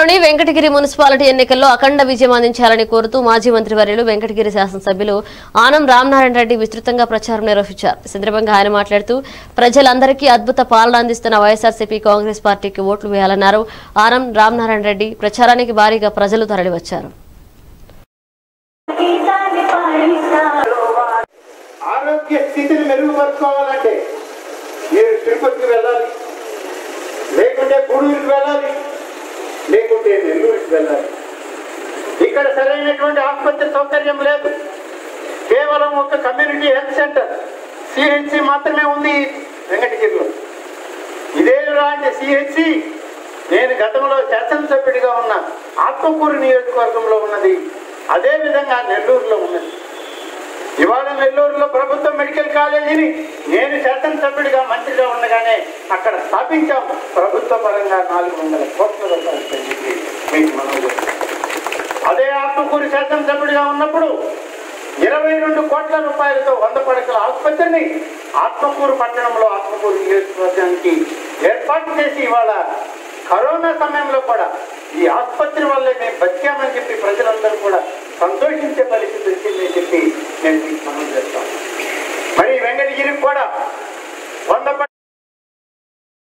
జిల్లాలోని వెంకటగిరి మున్సిపాలిటీ ఎన్నికల్లో అఖండ విజయం అందించాలని కోరుతూ మాజీ మంత్రివర్యులు వెంకటగిరి శాసనసభ్యులు ఆనం రామనారాయణ రెడ్డి విస్తృతంగా ప్రచారం నిర్వహించారు ఈ సందర్భంగా ఆయన మాట్లాడుతూ ప్రజలందరికీ అద్భుత పాలన అందిస్తున్న వైఎస్ఆర్సీపీ కాంగ్రెస్ పార్టీకి ఓట్లు వేయాలన్నారు ఆనం రామనారాయణ రెడ్డి ప్రచారానికి భారీగా ప్రజలు తరలివచ్చారు ఆరోగ్య స్థితిని మెరుగుపరుచుకోవాలంటే మీరు తిరుపతికి వెళ్ళాలి లేకుంటే గూడూరుకి వెళ్ళాలి లేకుంటే నెల్లూరుకి వెళ్ళాలి ఇక్కడ సరైనటువంటి ఆసుపత్రి సౌకర్యం లేదు కేవలం ఒక కమ్యూనిటీ హెల్త్ సెంటర్ సిహెచ్సి మాత్రమే ఉంది వెంకటగిరిలో ఇదే లాంటి సిహెచ్సి నేను గతంలో శాసనసభ్యుడిగా ఉన్న ఆత్మకూరు నియోజకవర్గంలో ఉన్నది అదే విధంగా నెల్లూరులో ఉన్నది ఇవాళ నెల్లూరులో ప్రభుత్వ మెడికల్ కాలేజీని నేను శాసనసభ్యుడిగా మంత్రిగా ఉండగానే అక్కడ స్థాపించాం ప్రభుత్వ పరంగా నాలుగు వందల కోట్ల రూపాయలు పెంచి మీకు మనం అదే ఆత్మకూరు శాసనసభ్యుడిగా ఉన్నప్పుడు ఇరవై రెండు కోట్ల రూపాయలతో వంద పడకల ఆసుపత్రిని ఆత్మకూరు పట్టణంలో ఆత్మకూరు నియోజకవర్గానికి ఏర్పాటు చేసి ఇవాళ కరోనా సమయంలో కూడా ఈ ఆసుపత్రి వల్లే మేము బతికామని చెప్పి ప్రజలందరూ కూడా సంతోషించే పరిస్థితి